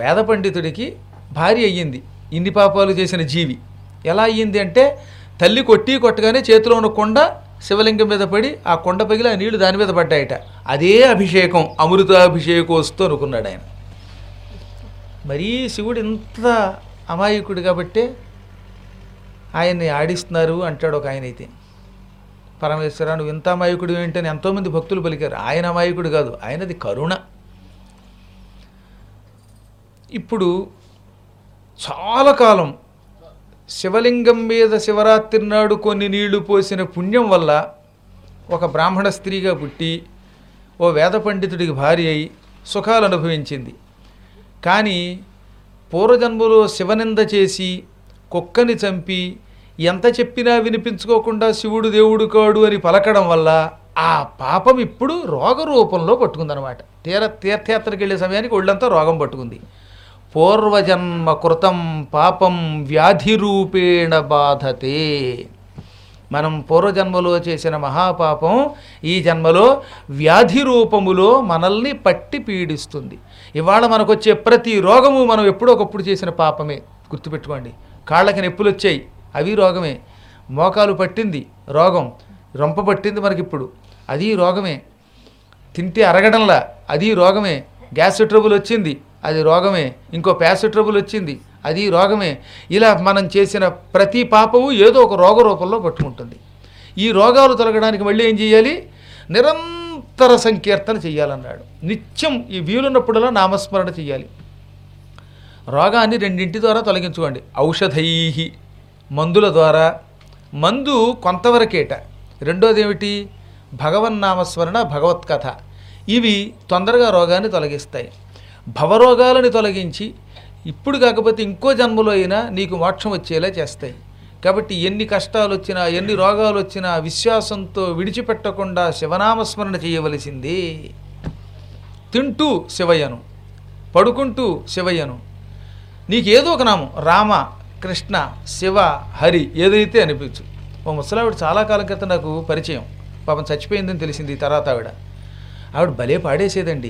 వేద పండితుడికి భార్య అయ్యింది ఇన్ని పాపాలు చేసిన జీవి ఎలా అయ్యింది అంటే తల్లి కొట్టి కొట్టగానే చేతిలో ఉన్న కొండ శివలింగం మీద పడి ఆ కొండ పగిలి ఆ నీళ్లు దాని మీద పడ్డాయట అదే అభిషేకం అమృతాభిషేకోస్తూ అనుకున్నాడు ఆయన మరీ శివుడు ఇంత అమాయకుడు కాబట్టే ఆయన్ని ఆడిస్తున్నారు అంటాడు ఒక ఆయన అయితే పరమేశ్వర నువ్వు ఇంత అమాయకుడు ఏంటని ఎంతోమంది భక్తులు పలికారు ఆయన అమాయకుడు కాదు ఆయనది కరుణ ఇప్పుడు చాలా కాలం శివలింగం మీద శివరాత్రి నాడు కొన్ని నీళ్లు పోసిన పుణ్యం వల్ల ఒక బ్రాహ్మణ స్త్రీగా పుట్టి ఓ వేద పండితుడికి భార్య అయి సుఖాలు అనుభవించింది కానీ పూర్వజన్మలో శివనింద చేసి కుక్కని చంపి ఎంత చెప్పినా వినిపించుకోకుండా శివుడు దేవుడు కాడు అని పలకడం వల్ల ఆ పాపం ఇప్పుడు రోగ రూపంలో పట్టుకుందనమాట తీర తీర్థయాత్రకి వెళ్ళే సమయానికి ఒళ్ళంతా రోగం పట్టుకుంది పూర్వజన్మ కృతం పాపం వ్యాధి రూపేణ బాధతే మనం పూర్వజన్మలో చేసిన మహాపాపం ఈ జన్మలో వ్యాధి రూపములో మనల్ని పట్టి పీడిస్తుంది ఇవాళ మనకు వచ్చే ప్రతి రోగము మనం ఎప్పుడో ఒకప్పుడు చేసిన పాపమే గుర్తుపెట్టుకోండి కాళ్ళకి నొప్పులు వచ్చాయి అవి రోగమే మోకాలు పట్టింది రోగం రొంప పట్టింది మనకిప్పుడు అది రోగమే తింటే అరగడంలా అది రోగమే గ్యాస్ ట్రబుల్ వచ్చింది అది రోగమే ఇంకో ప్యాస్ ట్రబుల్ వచ్చింది అది రోగమే ఇలా మనం చేసిన ప్రతి పాపము ఏదో ఒక రోగ రూపంలో పట్టుకుంటుంది ఈ రోగాలు తొలగడానికి మళ్ళీ ఏం చేయాలి నిరంతర సంకీర్తన చేయాలన్నాడు నిత్యం ఈ వీలున్నప్పుడల్లా నామస్మరణ చేయాలి రోగాన్ని రెండింటి ద్వారా తొలగించుకోండి ఔషధై మందుల ద్వారా మందు కొంతవరకేట రెండోది ఏమిటి భగవన్నామస్మరణ భగవత్ కథ ఇవి తొందరగా రోగాన్ని తొలగిస్తాయి భవరోగాలని తొలగించి ఇప్పుడు కాకపోతే ఇంకో జన్మలో అయినా నీకు మోక్షం వచ్చేలా చేస్తాయి కాబట్టి ఎన్ని కష్టాలు వచ్చినా ఎన్ని రోగాలు వచ్చినా విశ్వాసంతో విడిచిపెట్టకుండా శివనామస్మరణ చేయవలసిందే తింటూ శివయ్యను పడుకుంటూ శివయ్యను నీకేదో ఒక నామం రామ కృష్ణ శివ హరి ఏదైతే అనిపించు ఓ ముసలావిడ చాలా కాలం క్రితం నాకు పరిచయం పాపం చచ్చిపోయిందని తెలిసింది తర్వాత ఆవిడ ఆవిడ భలే పాడేసేదండి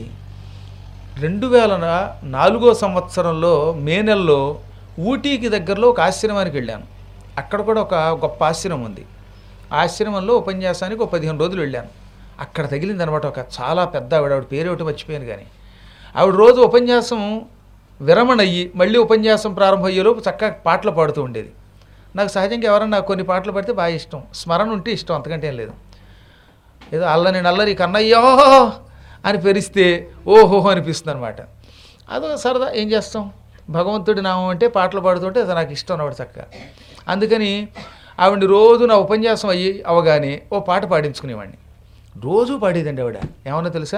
రెండు వేల నా- నాలుగో సంవత్సరంలో మే నెలలో ఊటీకి దగ్గరలో ఒక ఆశ్రమానికి వెళ్ళాను అక్కడ కూడా ఒక గొప్ప ఆశ్రమం ఉంది ఆ ఆశ్రమంలో ఉపన్యాసానికి ఒక పదిహేను రోజులు వెళ్ళాను అక్కడ తగిలింది అనమాట ఒక చాలా పెద్ద ఆవిడ ఆవిడ పేరు ఒకటి మర్చిపోయాను కానీ ఆవిడ రోజు ఉపన్యాసం విరమణ అయ్యి మళ్ళీ ఉపన్యాసం ప్రారంభమయ్యేలోపు చక్కగా పాటలు పాడుతూ ఉండేది నాకు సహజంగా ఎవరన్నా కొన్ని పాటలు పాడితే బాగా ఇష్టం స్మరణ ఉంటే ఇష్టం అంతకంటే ఏం లేదు ఏదో అల్లని నల్లరి కన్నయ్యో అని పెరిస్తే ఓహో అనిపిస్తుంది అనమాట అదో సరదా ఏం చేస్తాం భగవంతుడి నామం అంటే పాటలు పాడుతుంటే అది నాకు ఇష్టం అన్నమాట చక్కగా అందుకని ఆవిడ రోజు నా ఉపన్యాసం అయ్యి అవగానే ఓ పాట పాడించుకునేవాడిని రోజు పాడేదండి ఆవిడ ఏమన్నా తెలుసా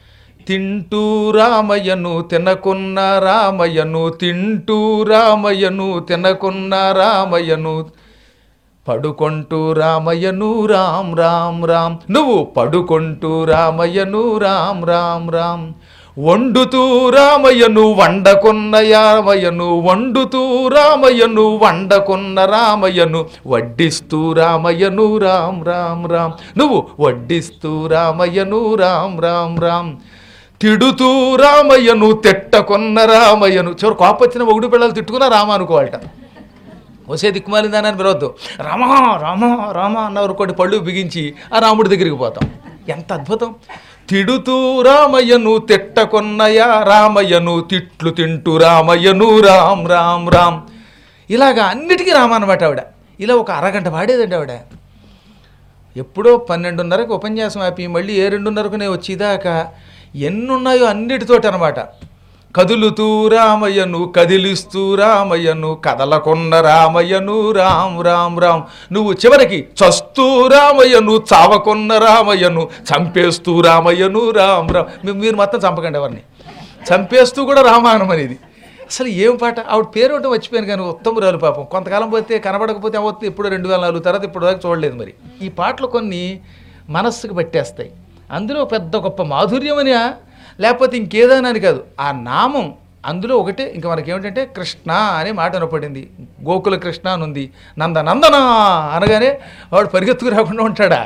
తింటూ రామయ్యను తినకున్న రామయ్యను తింటూ రామయ్యను తినకున్న రామయ్యను పడుకుంటూ రామయ్యను రామ్ రామ్ రామ్ నువ్వు పడుకుంటూ రామయ్యను రామ్ రామ్ రామ్ వండుతూ రామయ్యను వండకున్న యామయ్యను వండుతూ రామయ్యను వండకున్న రామయ్యను వడ్డిస్తూ రామయ్యను రామ్ రామ్ రామ్ నువ్వు వడ్డిస్తూ రామయ్యను రామ్ రామ్ రామ్ తిడుతూ రామయ్యను తిట్టకున్న రామయ్యను చివరి కోపొచ్చిన మొగుడు పిల్లలు తిట్టుకున్న రామ అనుకోవాలట వసే దిక్కుమాలిందని అని పిలవద్దు రామా రామా రామా అన్నవారు కొన్ని పళ్ళు బిగించి ఆ రాముడి దగ్గరికి పోతాం ఎంత అద్భుతం తిడుతూ రామయ్యను తిట్టకొన్నయ రామయ్యను తిట్లు తింటూ రామయ్యను రామ్ రామ్ రామ్ ఇలాగా అన్నిటికీ రామ అనమాట ఆవిడ ఇలా ఒక అరగంట పాడేదండి ఆవిడ ఎప్పుడో పన్నెండున్నరకు ఉపన్యాసం ఆపి మళ్ళీ ఏ రెండున్నరకునే వచ్చేదాకా ఎన్నున్నాయో అన్నిటితోటి అనమాట కదులుతూ రామయ్యను కదిలిస్తూ రామయ్యను కదలకొన్న రామయ్యను రామ్ రామ్ రామ్ నువ్వు చివరికి చస్తూ రామయ్యను చావకొన్న రామయ్యను చంపేస్తూ రామయ్యను రామ్ రామ్ మీ- మీరు మొత్తం చంపకండి ఎవరిని చంపేస్తూ కూడా రామాయణం అనేది అసలు ఏం పాట ఆవిడ పేరు ఒకటి మర్చిపోయాను కానీ ఉత్తమురాలు పాపం కొంతకాలం పోతే కనబడకపోతే అవತ್ತು ఇప్పుడు రెండు వేల నాలుగు తర్వాత ఇప్పుడు దాకా చూడలేదు మరి ఈ పాటలు కొన్ని మనస్సుకు పట్టేస్తాయి అందులో పెద్ద గొప్ప మాధుర్యం అని లేకపోతే ఇంకేదైనా అని కాదు ఆ నామం అందులో ఒకటే ఇంకా మనకి ఏమిటంటే కృష్ణ అనే మాట వినపడింది గోకుల కృష్ణ అని ఉంది నంద నందన అనగానే వాడు పరిగెత్తుకు రాకుండా ఉంటాడా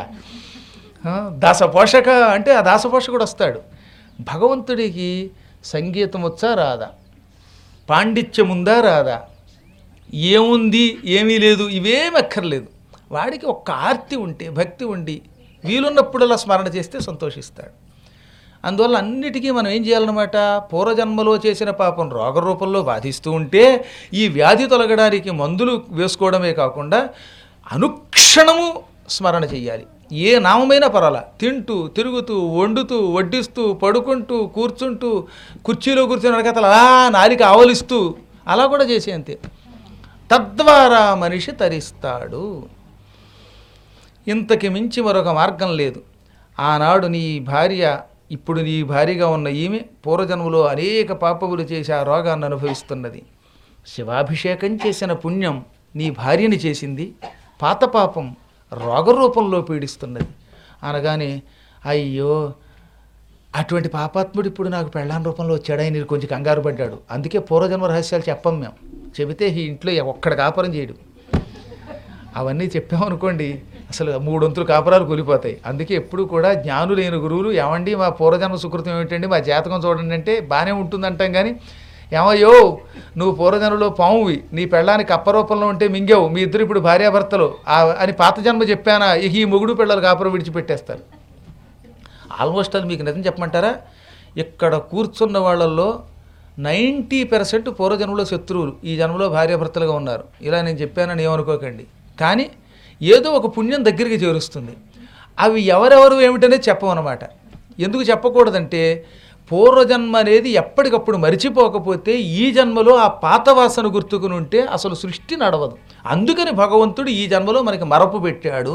ఆ, దాసపోషక అంటే ఆ దాసపోషకుడు వస్తాడు భగవంతుడికి సంగీతం వచ్చా రాదా పాండిత్యం ఉందా రాదా ఏముంది ఏమీ లేదు ఇవేం అక్కర్లేదు వాడికి ఒక్క ఆర్తి ఉంటే భక్తి ఉండి వీలున్నప్పుడల్లా స్మరణ చేస్తే సంతోషిస్తాడు అందువల్ల అన్నిటికీ మనం ఏం చేయాలన్నమాట పూర్వజన్మలో చేసిన పాపం రోగ రూపంలో బాధిస్తూ ఉంటే ఈ వ్యాధి తొలగడానికి మందులు వేసుకోవడమే కాకుండా అనుక్షణము స్మరణ చెయ్యాలి ఏ నామమైనా పర్వాలా తింటూ తిరుగుతూ వండుతూ వడ్డిస్తూ పడుకుంటూ కూర్చుంటూ కుర్చీలో కూర్చుని అడగతలు అలా నాలిక ఆవలిస్తూ అలా కూడా చేసే అంతే తద్వారా మనిషి తరిస్తాడు ఇంతకి మించి మరొక మార్గం లేదు ఆనాడు నీ భార్య ఇప్పుడు నీ భార్యగా ఉన్న ఈమె పూర్వజన్మలో అనేక పాపములు చేసి ఆ రోగాన్ని అనుభవిస్తున్నది శివాభిషేకం చేసిన పుణ్యం నీ భార్యని చేసింది పాత పాపం రోగరూపంలో పీడిస్తున్నది అనగానే అయ్యో అటువంటి పాపాత్ముడు ఇప్పుడు నాకు పెళ్ళాన్ రూపంలో వచ్చాడని నేను కొంచెం కంగారు పడ్డాడు అందుకే పూర్వజన్మ రహస్యాలు చెప్పం మేము చెబితే ఈ ఇంట్లో ఒక్కడ కాపురం చేయడు అవన్నీ చెప్పామనుకోండి అసలు మూడొంతులు కాపురాలు కూలిపోతాయి అందుకే ఎప్పుడు కూడా జ్ఞానులైన గురువులు ఏమండి మా పూర్వజన్మ సుకృతం ఏమిటండి మా జాతకం చూడండి అంటే బాగానే ఉంటుందంటాం కానీ ఏమయ్యో నువ్వు పూర్వజన్మలో పామువి నీ పెళ్ళానికి కప్ప రూపంలో ఉంటే మింగావు మీ ఇద్దరు ఇప్పుడు భార్యాభర్తలు ఆ- అని పాత జన్మ చెప్పానా ఇక ఈ మొగుడు పిల్లలు కాపురం విడిచిపెట్టేస్తారు ఆల్మోస్ట్ అది మీకు నిజం చెప్పమంటారా ఇక్కడ కూర్చున్న వాళ్ళల్లో నైంటీ పర్సెంట్ పూర్వజన్మలో శత్రువులు ఈ జన్మలో భార్యాభర్తలుగా ఉన్నారు ఇలా నేను చెప్పానని ఏమనుకోకండి కానీ ఏదో ఒక పుణ్యం దగ్గరికి చేరుస్తుంది అవి ఎవరెవరు ఏమిటనేది చెప్పమన్నమాట ఎందుకు చెప్పకూడదంటే పూర్వజన్మ అనేది ఎప్పటికప్పుడు మరిచిపోకపోతే ఈ జన్మలో ఆ పాత వాసన గుర్తుకుని ఉంటే అసలు సృష్టి నడవదు అందుకని భగవంతుడు ఈ జన్మలో మనకి మరపు పెట్టాడు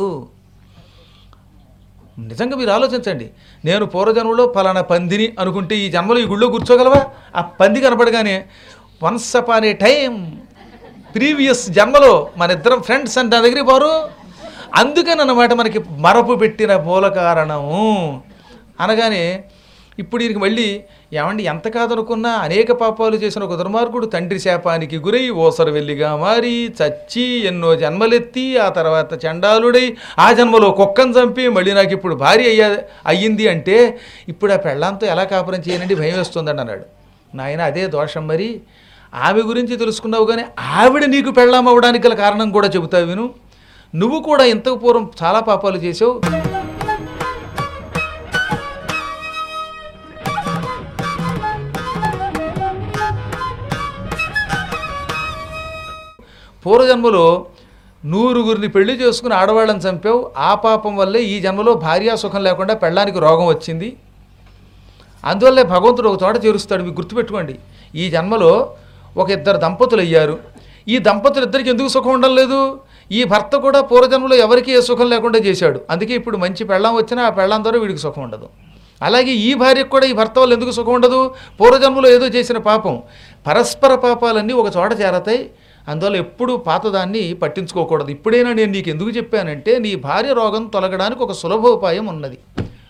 నిజంగా మీరు ఆలోచించండి నేను పూర్వజన్మలో ఫలానా పందిని అనుకుంటే ఈ జన్మలో ఈ గుళ్ళో కూర్చోగలవా ఆ పంది కనపడగానే once upon a time previous జన్మలో మన ఇద్దరం ఫ్రెండ్స్ అంటే నా దగ్గరికి పోరు అందుకని అన్నమాట మనకి మరపు పెట్టిన మూల కారణము అనగానే ఇప్పుడు ఈయనకి మళ్ళీ ఏమండి ఎంత కాదనుకున్నా అనేక పాపాలు చేసిన ఒక దుర్మార్గుడు తండ్రి శాపానికి గురై ఓసర వెల్లిగా మారి చచ్చి ఎన్నో జన్మలెత్తి ఆ తర్వాత చండాలుడై ఆ జన్మలో కుక్కను చంపి మళ్ళీ నాకు ఇప్పుడు భార్య అయ్యా అయ్యింది అంటే ఇప్పుడు ఆ పెళ్ళాంతో ఎలా కాపురం చేయనండి భయం వేస్తుందండి అన్నాడు నాయన అదే దోషం మరి ఆమె గురించి తెలుసుకున్నావు కానీ ఆవిడ నీకు పెళ్ళాం అవ్వడానికి గల కారణం కూడా చెబుతావు విను నువ్వు కూడా ఇంతకు పూర్వం చాలా పాపాలు చేసావు పూర్వజన్మలో నూరుగురిని పెళ్లి చేసుకుని ఆడవాళ్ళని చంపావు ఆ పాపం వల్లే ఈ జన్మలో భార్యా సుఖం లేకుండా పెళ్ళానికి రోగం వచ్చింది అందువల్లే భగవంతుడు ఒక చోట చేరుస్తాడు మీకు గుర్తుపెట్టుకోండి ఈ జన్మలో ఒక ఇద్దరు దంపతులు అయ్యారు ఈ దంపతులు ఇద్దరికి ఎందుకు సుఖం ఉండడం లేదు ఈ భర్త కూడా పూర్వజన్మలో ఎవరికీ ఏ సుఖం లేకుండా చేశాడు అందుకే ఇప్పుడు మంచి పెళ్ళాం వచ్చినా ఆ పెళ్ళాం ద్వారా వీడికి సుఖం ఉండదు అలాగే ఈ భార్యకు కూడా ఈ భర్త వల్ల ఎందుకు సుఖం ఉండదు పూర్వజన్మలో ఏదో చేసిన పాపం పరస్పర పాపాలన్నీ ఒక చోట చేరతాయి అందువల్ల ఎప్పుడు పాతదాన్ని పట్టించుకోకూడదు ఇప్పుడైనా నేను నీకు ఎందుకు చెప్పానంటే నీ భార్య రోగం తొలగడానికి ఒక సులభోపాయం ఉన్నది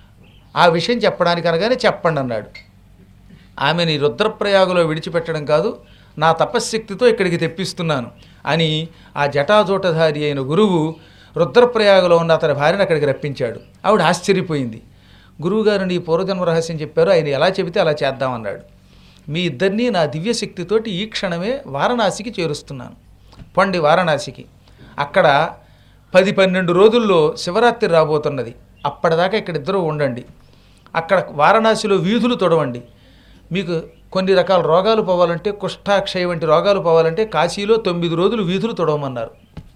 ఆ విషయం చెప్పడానికి అనగానే చెప్పండి అన్నాడు ఆమెని రుద్రప్రయాగలో విడిచిపెట్టడం కాదు నా తపశ్శక్తితో ఇక్కడికి తెప్పిస్తున్నాను అని ఆ జటాజోటధారి అయిన గురువు రుద్రప్రయాగలో ఉన్న అతని భార్యను అక్కడికి రప్పించాడు ఆవిడ ఆశ్చర్యపోయింది గురువుగారు నీ పూర్వజన్మ రహస్యం చెప్పారు ఆయన ఎలా చెబితే అలా చేద్దామన్నాడు మీ ఇద్దరినీ నా దివ్యశక్తితోటి ఈ క్షణమే వారణాసికి చేరుస్తున్నాను పండి వారణాసికి అక్కడ పది పన్నెండు రోజుల్లో శివరాత్రి రాబోతున్నది అప్పటిదాకా ఇక్కడ ఇద్దరు ఉండండి అక్కడ వారణాసిలో వీధులు తొడవండి మీకు కొన్ని రకాల రోగాలు పోవాలంటే కుష్ఠాక్షయ వంటి రోగాలు పోవాలంటే కాశీలో తొమ్మిది రోజులు వీధులు తొడవమన్నారు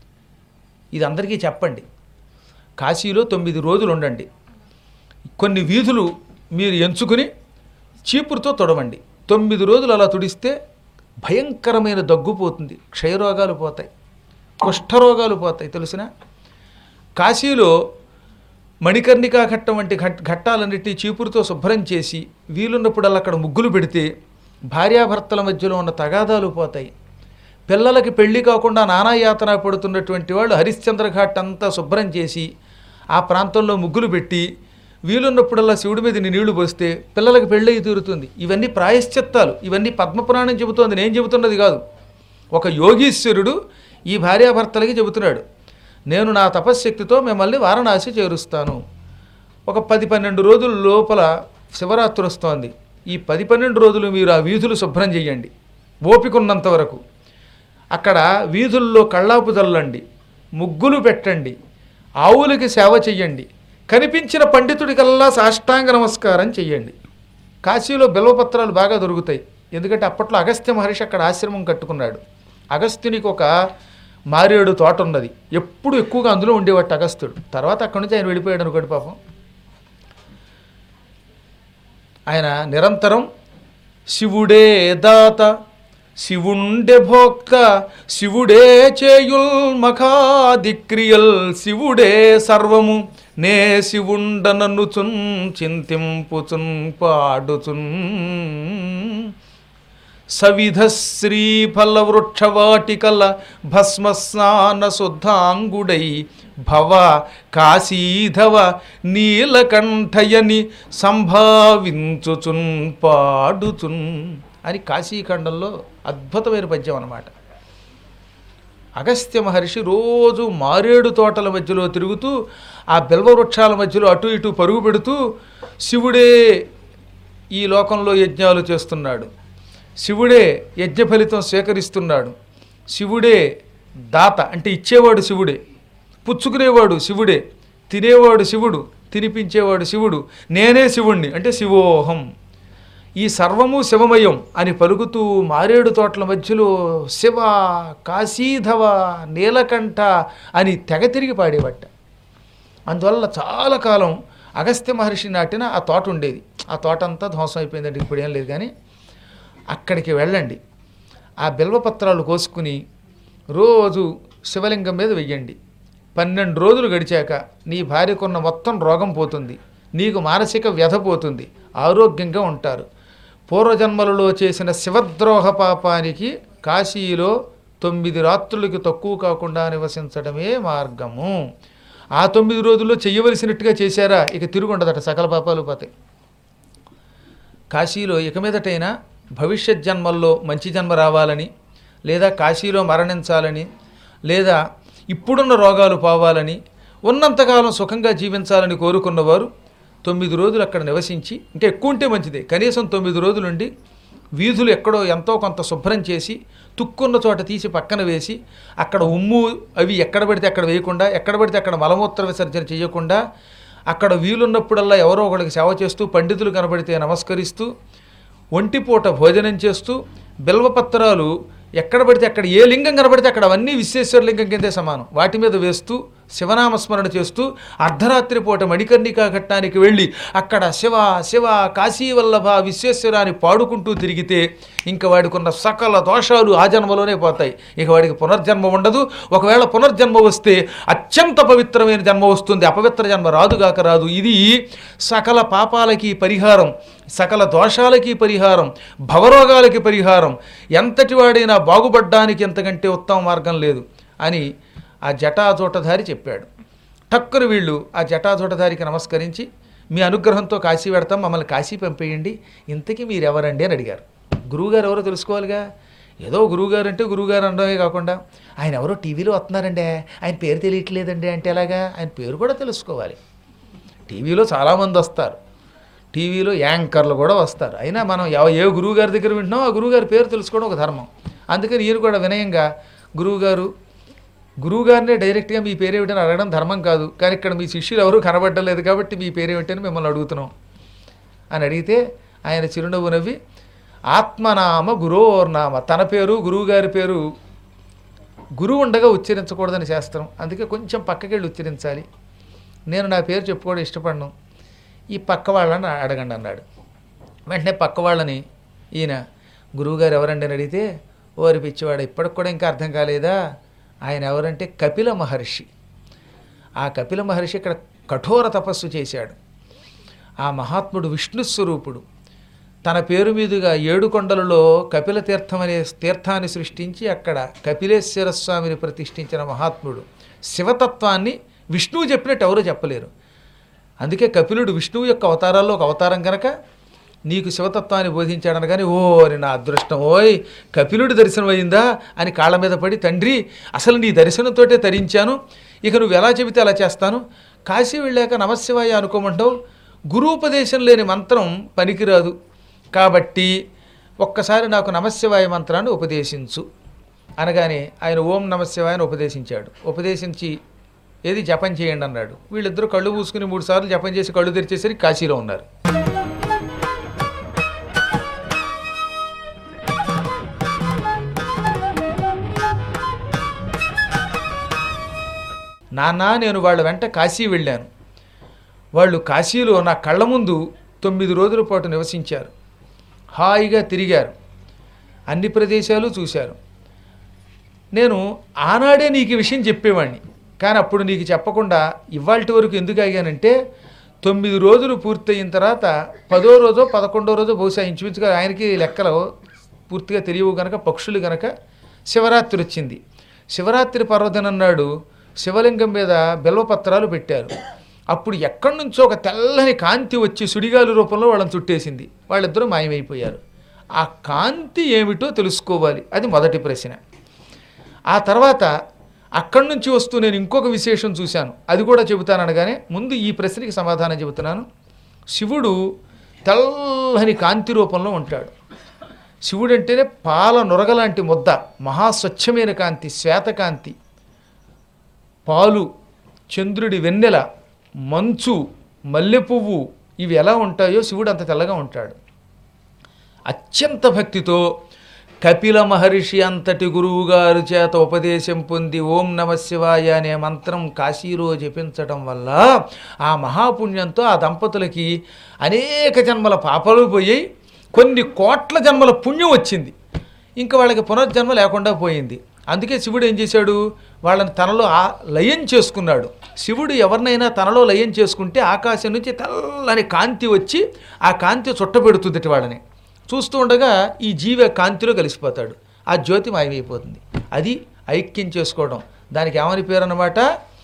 ఇది అందరికీ చెప్పండి కాశీలో తొమ్మిది రోజులు ఉండండి కొన్ని వీధులు మీరు ఎంచుకుని చీపురుతో తొడవండి తొమ్మిది రోజులు అలా తుడిస్తే భయంకరమైన దగ్గు పోతుంది క్షయరోగాలు పోతాయి కుష్ఠరోగాలు పోతాయి తెలిసిన కాశీలో మణికర్ణికా ఘట్టం వంటి ఘట్ ఘట్టాలన్నిటి చీపురుతో శుభ్రం చేసి వీలున్నప్పుడల్లా అక్కడ ముగ్గులు పెడితే భార్యాభర్తల మధ్యలో ఉన్న తగాదాలు పోతాయి పిల్లలకి పెళ్లి కాకుండా నానాయాతన పడుతున్నటువంటి వాళ్ళు హరిశ్చంద్ర ఘాట్ అంతా శుభ్రం చేసి ఆ ప్రాంతంలో ముగ్గులు పెట్టి వీలున్నప్పుడల్లా శివుడి మీద నీళ్లు పోస్తే పిల్లలకి పెళ్ళయి తీరుతుంది ఇవన్నీ ప్రాయశ్చిత్తాలు ఇవన్నీ పద్మపురాణం చెబుతోంది నేను చెబుతున్నది కాదు ఒక యోగీశ్వరుడు ఈ భార్యాభర్తలకి చెబుతున్నాడు నేను నా తపశ్శక్తితో మిమ్మల్ని వారణాసి చేరుస్తాను ఒక పది పన్నెండు రోజుల లోపల శివరాత్రి వస్తోంది ఈ పది పన్నెండు రోజులు మీరు ఆ వీధులు శుభ్రం చేయండి ఓపిక ఉన్నంత వరకు అక్కడ వీధుల్లో కళ్ళాపు చల్లండి ముగ్గులు పెట్టండి ఆవులకి సేవ చెయ్యండి కనిపించిన పండితుడికల్లా సాష్టాంగ నమస్కారం చెయ్యండి కాశీలో బిల్వపత్రాలు బాగా దొరుకుతాయి ఎందుకంటే అప్పట్లో అగస్త్య మహర్షి అక్కడ ఆశ్రమం కట్టుకున్నాడు అగస్త్యునికి ఒక మారేడు తోట ఉన్నది ఎప్పుడు ఎక్కువగా అందులో ఉండేవాడు అగస్త్యుడు తర్వాత అక్కడి నుంచి ఆయన వెళ్ళిపోయాడు అనుకోండి పాపం ఆయన నిరంతరం శివుడే దాత శివుండే భోక్త శివుడే చేయుల్ మఖాదిక్రియల్ శివుడే సర్వము నే శివుండననుచున్ చింతింపుచున్ పాడుచున్ సవిధ శ్రీఫల వృక్షవాటికల భస్మస్నాన శుద్ధాంగుడై భవ కాశీధవ నీలకంఠయని సంభావించుచున్ పాడుచున్ అని కాశీఖండంలో అద్భుతమైన పద్యం అన్నమాట అగస్త్య మహర్షి రోజు మారేడు తోటల మధ్యలో తిరుగుతూ ఆ బిల్వ వృక్షాల మధ్యలో అటు ఇటు పరుగు పెడుతూ శివుడే ఈ లోకంలో యజ్ఞాలు చేస్తున్నాడు శివుడే యజ్ఞ ఫలితం స్వీకరిస్తున్నాడు శివుడే దాత అంటే ఇచ్చేవాడు శివుడే పుచ్చుకునేవాడు శివుడే తినేవాడు శివుడు తినిపించేవాడు శివుడు నేనే శివుణ్ణి అంటే శివోహం ఈ సర్వము శివమయం అని పలుకుతూ మారేడు తోటల మధ్యలో శివ కాశీధవ నీలకంఠ అని తెగ తిరిగి పాడేవట అందువల్ల చాలా కాలం అగస్త్య మహర్షి నాటిన ఆ తోట ఉండేది ఆ తోట అంతా ధ్వంసం అయిపోయిందండి ఇప్పుడు ఏం లేదు కానీ అక్కడికి వెళ్ళండి ఆ బిల్వపత్రాలు కోసుకుని రోజు శివలింగం మీద వెయ్యండి పన్నెండు రోజులు గడిచాక నీ భార్యకున్న మొత్తం రోగం పోతుంది నీకు మానసిక వ్యధ పోతుంది ఆరోగ్యంగా ఉంటారు పూర్వజన్మలలో చేసిన శివద్రోహ పాపానికి కాశీలో తొమ్మిది రాత్రులకి తక్కువ కాకుండా నివసించడమే మార్గము ఆ తొమ్మిది రోజుల్లో చెయ్యవలసినట్టుగా చేశారా ఇక తిరుగుండదట సకల పాపాలు పోతాయి కాశీలో ఇక మీదటైనా భవిష్యత్ జన్మల్లో మంచి జన్మ రావాలని లేదా కాశీలో మరణించాలని లేదా ఇప్పుడున్న రోగాలు పోవాలని ఉన్నంతకాలం సుఖంగా జీవించాలని కోరుకున్నవారు తొమ్మిది రోజులు అక్కడ నివసించి ఇంకా ఎక్కువ ఉంటే మంచిదే కనీసం తొమ్మిది రోజులుండి వీధులు ఎక్కడో ఎంతో కొంత శుభ్రం చేసి తుక్కున్న చోట తీసి పక్కన వేసి అక్కడ ఉమ్ము అవి ఎక్కడ పడితే అక్కడ వేయకుండా ఎక్కడ పడితే అక్కడ మలమూత్ర విసర్జన చేయకుండా అక్కడ వీలున్నప్పుడల్లా ఎవరో ఒకరికి సేవ చేస్తూ పండితులు కనబడితే నమస్కరిస్తూ ఒంటిపూట భోజనం చేస్తూ బిల్వపత్రాలు ఎక్కడ పడితే అక్కడ ఏ లింగం కనబడితే అక్కడ అవన్నీ విశ్వేశ్వర లింగం కిందే సమానం వాటి మీద వేస్తూ శివనామస్మరణ చేస్తూ అర్ధరాత్రి పూట మణికర్ణికా ఘట్టానికి వెళ్ళి అక్కడ శివ శివ కాశీవల్లభ విశ్వేశ్వర అని పాడుకుంటూ తిరిగితే ఇంకా వాడికి ఉన్న సకల దోషాలు ఆ జన్మలోనే పోతాయి ఇక వాడికి పునర్జన్మ ఉండదు ఒకవేళ పునర్జన్మ వస్తే అత్యంత పవిత్రమైన జన్మ వస్తుంది అపవిత్ర జన్మ రాదుగాక రాదు ఇది సకల పాపాలకి పరిహారం సకల దోషాలకి పరిహారం భవరోగాలకి పరిహారం ఎంతటి వాడైనా బాగుపడ్డానికి ఎంతకంటే ఉత్తమ మార్గం లేదు అని ఆ జటాజోటధారి చెప్పాడు టక్కున వీళ్ళు ఆ జటాజోటధారికి నమస్కరించి మీ అనుగ్రహంతో కాశీ పెడతాం మమ్మల్ని కాశీ పంపేయండి ఇంతకీ మీరెవరండి అని అడిగారు గురువుగారు ఎవరో తెలుసుకోవాలిగా ఏదో గురువుగారు అంటే గురువుగారు అనడమే కాకుండా ఆయన ఎవరో టీవీలో వస్తున్నారండి ఆయన పేరు తెలియట్లేదండి అంటే ఎలాగా ఆయన పేరు కూడా తెలుసుకోవాలి టీవీలో చాలామంది వస్తారు టీవీలో యాంకర్లు కూడా వస్తారు అయినా మనం ఎవ- ఏ గురువు గారి దగ్గర వింటున్నామో ఆ గురువు గారి పేరు తెలుసుకోవడం ఒక ధర్మం అందుకని ఈయన కూడా వినయంగా గురువుగారు గురువుగారినే డైరెక్ట్గా మీ పేరు ఏమిటని అడగడం ధర్మం కాదు కానీ ఇక్కడ మీ శిష్యులు ఎవరూ కనబడలేదు కాబట్టి మీ పేరు ఏమిటని మిమ్మల్ని అడుగుతున్నాం అని అడిగితే ఆయన చిరునవ్వు నవ్వి ఆత్మనామ గురోర్నామ తన పేరు గురువుగారి పేరు గురువు ఉండగా ఉచ్చరించకూడదని శాస్త్రం అందుకే కొంచెం పక్కకెళ్ళి ఉచ్చరించాలి నేను నా పేరు చెప్పుకోవడం ఇష్టపడను ఈ పక్క వాళ్ళని అడగండి అన్నాడు వెంటనే పక్క వాళ్ళని ఈయన గురువుగారు ఎవరండి అని అడిగితే ఓరి పిచ్చివాడు ఇప్పటికి కూడా ఇంకా అర్థం కాలేదా ఆయన ఎవరంటే కపిల మహర్షి ఆ కపిల మహర్షి ఇక్కడ కఠోర తపస్సు చేశాడు ఆ మహాత్ముడు విష్ణు స్వరూపుడు తన పేరు మీదుగా ఏడు కొండలలో కపిల తీర్థం అనే తీర్థాన్ని సృష్టించి అక్కడ కపిలేశ్వర స్వామిని ప్రతిష్ఠించిన మహాత్ముడు శివతత్వాన్ని విష్ణువు చెప్పినట్టు ఎవరూ చెప్పలేరు అందుకే కపిలుడు విష్ణువు యొక్క అవతారాల్లో ఒక అవతారం కనుక నీకు శివతత్వాన్ని బోధించాడని కానీ ఓ అని నా అదృష్టం ఓయ్ కపిలుడి దర్శనం అయిందా అని కాళ్ళ మీద పడి తండ్రి అసలు నీ దర్శనంతోటే తరించాను ఇక నువ్వు ఎలా చెబితే అలా చేస్తాను కాశీ వెళ్ళాక నమశివాయ అనుకోమంటావు గురూపదేశం లేని మంత్రం పనికిరాదు కాబట్టి ఒక్కసారి నాకు నమశివాయ మంత్రాన్ని ఉపదేశించు అనగానే ఆయన ఓం నమశివాయని ఉపదేశించాడు ఉపదేశించి ఏది జపం చేయండి అన్నాడు వీళ్ళిద్దరూ కళ్ళు పూసుకుని మూడు సార్లు జపం చేసి కళ్ళు తెరిచేసరికి కాశీలో ఉన్నారు నాన్న నేను వాళ్ళ వెంట కాశీ వెళ్ళాను వాళ్ళు కాశీలో నా కళ్ళ ముందు తొమ్మిది రోజుల పాటు నివసించారు హాయిగా తిరిగారు అన్ని ప్రదేశాలు చూశారు నేను ఆనాడే నీకు ఈ విషయం చెప్పేవాడిని కానీ అప్పుడు నీకు చెప్పకుండా ఇవాళ వరకు ఎందుకు ఆగానంటే తొమ్మిది రోజులు పూర్తయిన తర్వాత పదో రోజో పదకొండో రోజో బహుశా ఇంచుమించుగా ఆయనకి లెక్కలు పూర్తిగా తెలియవు గనక పక్షులు గనక శివరాత్రి వచ్చింది శివరాత్రి పర్వదినం నాడు శివలింగం మీద బిల్వపత్రాలు పెట్టారు అప్పుడు ఎక్కడి నుంచో ఒక తెల్లని కాంతి వచ్చి సుడిగాలి రూపంలో వాళ్ళని చుట్టేసింది వాళ్ళిద్దరూ మాయమైపోయారు ఆ కాంతి ఏమిటో తెలుసుకోవాలి అది మొదటి ప్రశ్న ఆ తర్వాత అక్కడి నుంచి వస్తూ నేను ఇంకొక విశేషం చూశాను అది కూడా చెబుతాను అనగానే ముందు ఈ ప్రశ్నకి సమాధానం చెబుతున్నాను శివుడు తెల్లని కాంతి రూపంలో ఉంటాడు శివుడు అంటేనే పాల నొరగలాంటి ముద్ద మహాస్వచ్ఛమైన కాంతి శ్వేతకాంతి పాలు చంద్రుడి వెన్నెల మంచు మల్లెపువ్వు ఇవి ఎలా ఉంటాయో శివుడు అంత తెల్లగా ఉంటాడు అత్యంత భక్తితో కపిల మహర్షి అంతటి గురువుగారి చేత ఉపదేశం పొంది ఓం నమ శివాయ అనే మంత్రం కాశీలో జపించటం వల్ల ఆ మహాపుణ్యంతో ఆ దంపతులకి అనేక జన్మల పాపలు పోయాయి కొన్ని కోట్ల జన్మల పుణ్యం వచ్చింది ఇంకా వాళ్ళకి పునర్జన్మ లేకుండా పోయింది అందుకే శివుడు ఏం చేశాడు వాళ్ళని తనలో ఆ లయం చేసుకున్నాడు శివుడు ఎవరినైనా తనలో లయం చేసుకుంటే ఆకాశం నుంచి తెల్లని కాంతి వచ్చి ఆ కాంతి చుట్టబెడుతుంది వాళ్ళని చూస్తూ ఉండగా ఈ జీవ కాంతిలో కలిసిపోతాడు ఆ జ్యోతి మాయమైపోతుంది అది ఐక్యం చేసుకోవడం దానికి ఏమని పేరు అన్నమాట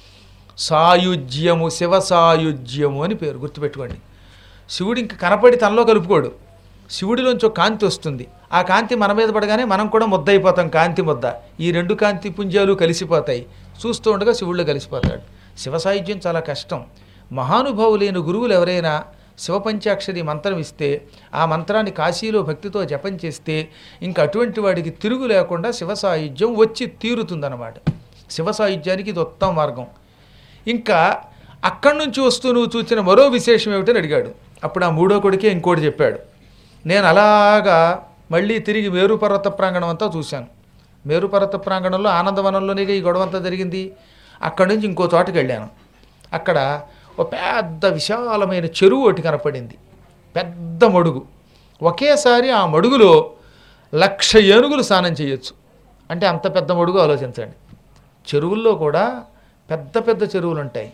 సాయుజ్యము శివ సాయుజ్యము అని పేరు గుర్తుపెట్టుకోండి శివుడు ఇంక కనపడి తనలో కలుపుకోడు శివుడిలోంచి ఒక కాంతి వస్తుంది ఆ కాంతి మన మీద పడగానే మనం కూడా ముద్ద అయిపోతాం కాంతి ముద్ద ఈ రెండు కాంతి పుంజాలు కలిసిపోతాయి చూస్తూ ఉండగా శివుడిలో కలిసిపోతాడు శివ సాయుధ్యం చాలా కష్టం మహానుభావులైన గురువులు ఎవరైనా శివపంచాక్షరి మంత్రం ఇస్తే ఆ మంత్రాన్ని కాశీలో భక్తితో జపం చేస్తే ఇంక అటువంటి వాడికి తిరుగు లేకుండా శివ సాయుధ్యం వచ్చి తీరుతుందన్నమాట శివ సాయుధ్యానికి ఇది ఉత్తమ మార్గం ఇంకా అక్కడి నుంచి వస్తూ నువ్వు చూసిన మరో విశేషం ఏమిటని అడిగాడు అప్పుడు ఆ మూడో కొడుకే ఇంకోటి చెప్పాడు నేను అలాగా మళ్ళీ తిరిగి మేరు పర్వత ప్రాంగణం అంతా చూశాను మేరు పర్వత ప్రాంగణంలో ఆనందవనంలోనే ఈ గొడవ అంతా జరిగింది అక్కడి నుంచి ఇంకో చోటకి వెళ్ళాను అక్కడ ఒక పెద్ద విశాలమైన చెరువు ఒకటి కనపడింది పెద్ద మడుగు ఒకేసారి ఆ మడుగులో లక్ష ఏనుగులు స్నానం చేయొచ్చు అంటే అంత పెద్ద మడుగు ఆలోచించండి చెరువుల్లో కూడా పెద్ద పెద్ద చెరువులు ఉంటాయి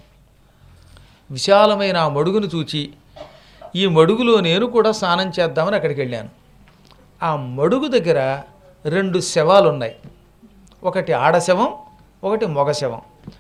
విశాలమైన ఆ మడుగును చూచి ఈ మడుగులో నేను కూడా స్నానం చేద్దామని అక్కడికి వెళ్ళాను ఆ మడుగు దగ్గర రెండు శవాలు ఉన్నాయి ఒకటి ఆడ శవం ఒకటి మగ శవం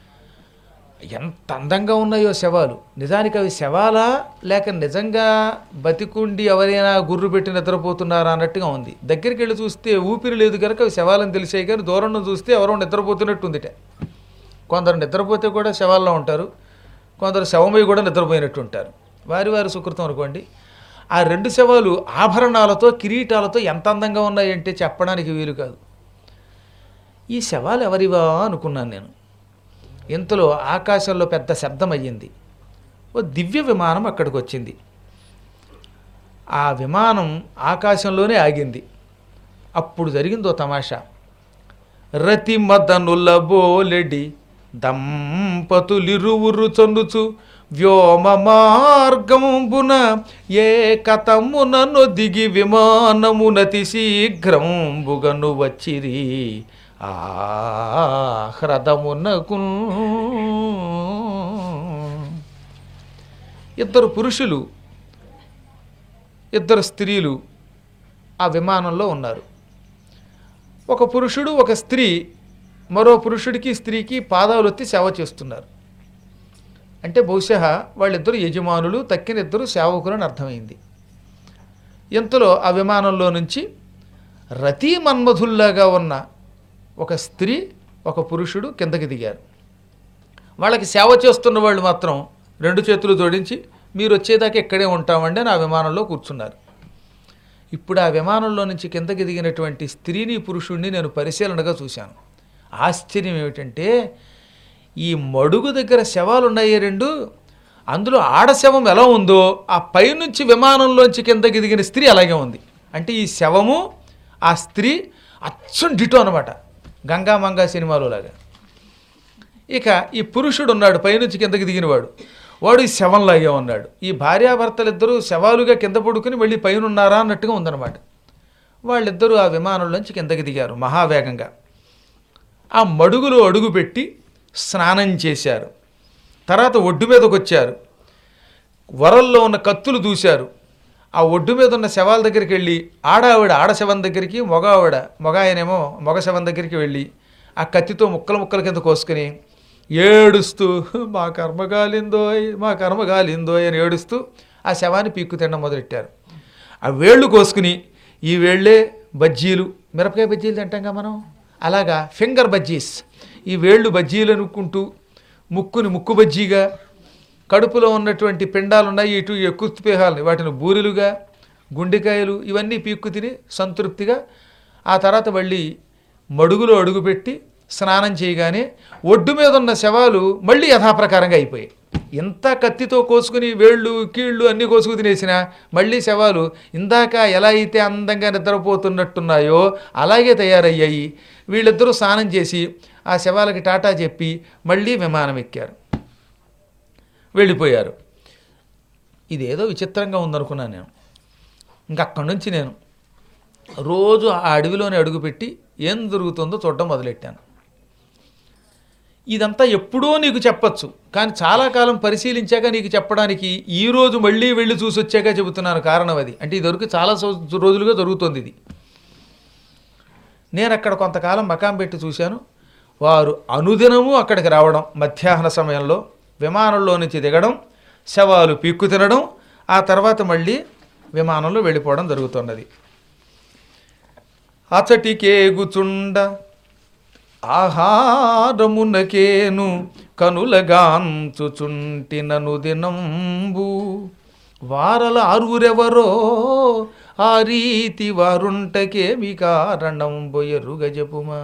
ఎంత అందంగా ఉన్నాయో శవాలు నిజానికి అవి శవాలా లేక నిజంగా బతికుండి ఎవరైనా గుర్రు పెట్టి నిద్రపోతున్నారా అన్నట్టుగా ఉంది దగ్గరికి వెళ్ళి చూస్తే ఊపిరి లేదు కనుక అవి శవాలని తెలిసాయి కానీ దూరం నుంచి చూస్తే ఎవరో నిద్రపోతున్నట్టు ఉందిట కొందరు నిద్రపోతే కూడా శవాల్లో ఉంటారు కొందరు శవమై కూడా నిద్రపోయినట్టు ఉంటారు వారి వారి సుకృతం అనుకోండి ఆ రెండు శవాలు ఆభరణాలతో కిరీటాలతో ఎంత అందంగా ఉన్నాయంటే చెప్పడానికి వీలు కాదు ఈ శవాలు ఎవరివా అనుకున్నాను నేను ఇంతలో ఆకాశంలో పెద్ద శబ్దం అయ్యింది ఓ దివ్య విమానం అక్కడికి వచ్చింది ఆ విమానం ఆకాశంలోనే ఆగింది అప్పుడు జరిగిందో తమాషా రతి మదనుల బోలెడి దంపతులిరువురు చొందుచు వ్యోమ మార్గంబున ఏ కథమునను దిగి విమానమునతి శీఘ్రంబుగను వచ్చిరి ఆహ్రదమునకు ఇద్దరు పురుషులు ఇద్దరు స్త్రీలు ఆ విమానంలో ఉన్నారు ఒక పురుషుడు ఒక స్త్రీ మరో పురుషుడికి స్త్రీకి పాదాలు ఎత్తి సేవ చేస్తున్నారు అంటే బహుశా వాళ్ళిద్దరు యజమానులు తక్కిన ఇద్దరు సేవకులు అని అర్థమైంది ఇంతలో ఆ విమానంలో నుంచి రతీ మన్మధుల్లాగా ఉన్న ఒక స్త్రీ ఒక పురుషుడు కిందకి దిగారు వాళ్ళకి సేవ చేస్తున్న వాళ్ళు మాత్రం రెండు చేతులు జోడించి మీరు వచ్చేదాకా ఇక్కడే ఉంటామండి అని ఆ విమానంలో కూర్చున్నారు ఇప్పుడు ఆ విమానంలో నుంచి కిందకి దిగినటువంటి స్త్రీని పురుషుణ్ణి నేను పరిశీలనగా చూశాను ఆశ్చర్యం ఏమిటంటే ఈ మడుగు దగ్గర శవాలు ఉన్నాయి రెండు అందులో ఆడ శవం ఎలా ఉందో ఆ పైనుంచి విమానంలోంచి కిందకి దిగిన స్త్రీ అలాగే ఉంది అంటే ఈ శవము ఆ స్త్రీ అచ్చం డిటో అనమాట గంగా మంగా సినిమాలో లాగా ఇక ఈ పురుషుడు ఉన్నాడు పైనుంచి కిందకి దిగినవాడు వాడు ఈ శవంలాగే ఉన్నాడు ఈ భార్యాభర్తలిద్దరూ శవాలుగా కింద పడుకుని మళ్ళీ పైన ఉన్నారా అన్నట్టుగా ఉందన్నమాట వాళ్ళిద్దరూ ఆ విమానంలోంచి కిందకి దిగారు మహావేగంగా ఆ మడుగులో అడుగు పెట్టి స్నానం చేశారు తర్వాత ఒడ్డు మీదకి వచ్చారు వరల్లో ఉన్న కత్తులు దూశారు ఆ ఒడ్డు మీద ఉన్న శవాల దగ్గరికి వెళ్ళి ఆడ ఆవిడ ఆడ శవం దగ్గరికి మగ ఆవిడ మగ ఆయనేమో మగ శవం దగ్గరికి వెళ్ళి ఆ కత్తితో ముక్కలు ముక్కల కింద కోసుకుని ఏడుస్తూ మా కర్మ కాలిందోయ్ మా కర్మ కాలిందోయ్ అని ఏడుస్తూ ఆ శవాన్ని పీక్కు తినడం మొదలెట్టారు ఆ వేళ్ళు కోసుకుని ఈ వేళ్ళే బజ్జీలు మిరపకాయ బజ్జీలు తింటాంగా మనం అలాగా ఫింగర్ బజ్జీస్ ఈ వేళ్ళు బజ్జీలు అనుకుంటూ ముక్కుని ముక్కు బజ్జీగా కడుపులో ఉన్నటువంటి పిండాలు ఉన్నాయి ఇటు ఎక్కుత్పేహాలని వాటిని బూరెలుగా గుండెకాయలు ఇవన్నీ పీక్కు తిని సంతృప్తిగా ఆ తర్వాత మళ్ళీ మడుగులో అడుగుపెట్టి స్నానం చేయగానే ఒడ్డు మీద ఉన్న శవాలు మళ్ళీ యథాప్రకారంగా అయిపోయాయి ఎంత కత్తితో కోసుకుని వేళ్ళు కీళ్ళు అన్నీ కోసుకు తినేసినా మళ్ళీ శవాలు ఇందాక ఎలా అయితే అందంగా నిద్రపోతున్నట్టున్నాయో అలాగే తయారయ్యాయి వీళ్ళిద్దరూ స్నానం చేసి ఆ శవాలకి టాటా చెప్పి మళ్ళీ విమానం ఎక్కారు వెళ్ళిపోయారు ఇదేదో విచిత్రంగా ఉందనుకున్నాను నేను ఇంక అక్కడి నుంచి నేను రోజు ఆ అడవిలోనే అడుగుపెట్టి ఏం జరుగుతుందో చూడడం మొదలెట్టాను ఇదంతా ఎప్పుడో నీకు చెప్పచ్చు కానీ చాలా కాలం పరిశీలించాక నీకు చెప్పడానికి ఈ రోజు మళ్ళీ వెళ్ళి చూసి వచ్చాక చెబుతున్నాను కారణం అది అంటే ఇది వరకు చాలా సో- రోజులుగా జరుగుతోంది ఇది నేను అక్కడ కొంతకాలం మకాం పెట్టి చూశాను వారు అనుదినము అక్కడికి రావడం మధ్యాహ్న సమయంలో విమానంలో నుంచి దిగడం శవాలు పీక్కు తినడం ఆ తర్వాత మళ్ళీ విమానంలో వెళ్ళిపోవడం జరుగుతున్నది అచటికేగుచుండ ఆహారమునకేను కనులగాంచుచుంటినను దినంబు వారల ఆరురెవరో ఆ రీతి వారుంటకేమి కారణం బొయ్యరు గజపుమా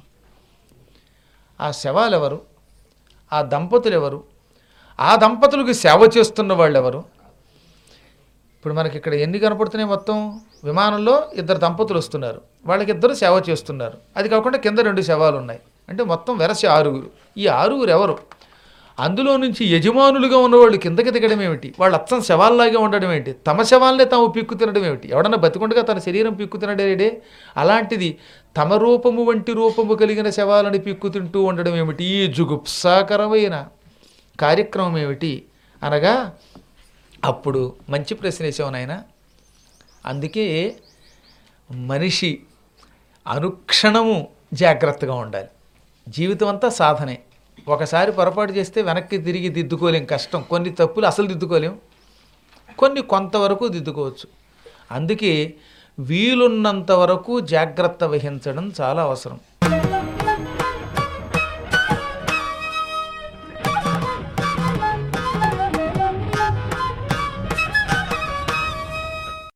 ఆ శవాలెవరు ఆ దంపతులు ఎవరు ఆ దంపతులకు సేవ చేస్తున్న వాళ్ళు ఎవరు ఇప్పుడు మనకి ఇక్కడ ఎన్ని కనపడుతున్నాయి మొత్తం విమానంలో ఇద్దరు దంపతులు వస్తున్నారు వాళ్ళకిద్దరు సేవ చేస్తున్నారు అది కాకుండా కింద రెండు శవాలు ఉన్నాయి అంటే మొత్తం వెరసి ఆరుగురు ఈ ఆరుగురు ఎవరు అందులో నుంచి యజమానులుగా ఉన్నవాళ్ళు కిందకి దిగడం ఏమిటి వాళ్ళు అచ్చం శవాల్లాగే ఉండడం ఏంటి తమ శవాలనే తాము పిక్కు తినడం ఏమిటి ఎవడన్నా బతికుండగా తన శరీరం పిక్కు తినడేడే అలాంటిది తమ రూపము వంటి రూపము కలిగిన శవాలని పిక్కు తింటూ ఉండడం ఏమిటి ఈ జుగుప్సాకరమైన కార్యక్రమం ఏమిటి అనగా అప్పుడు మంచి ప్రశ్న వేసావు నాయన అందుకే మనిషి అనుక్షణము జాగ్రత్తగా ఉండాలి జీవితం అంతా సాధనే ఒకసారి పొరపాటు చేస్తే వెనక్కి తిరిగి దిద్దుకోలేం కష్టం కొన్ని తప్పులు అసలు దిద్దుకోలేం కొన్ని కొంతవరకు దిద్దుకోవచ్చు అందుకే వీలున్నంత వరకు జాగ్రత్త వహించడం చాలా అవసరం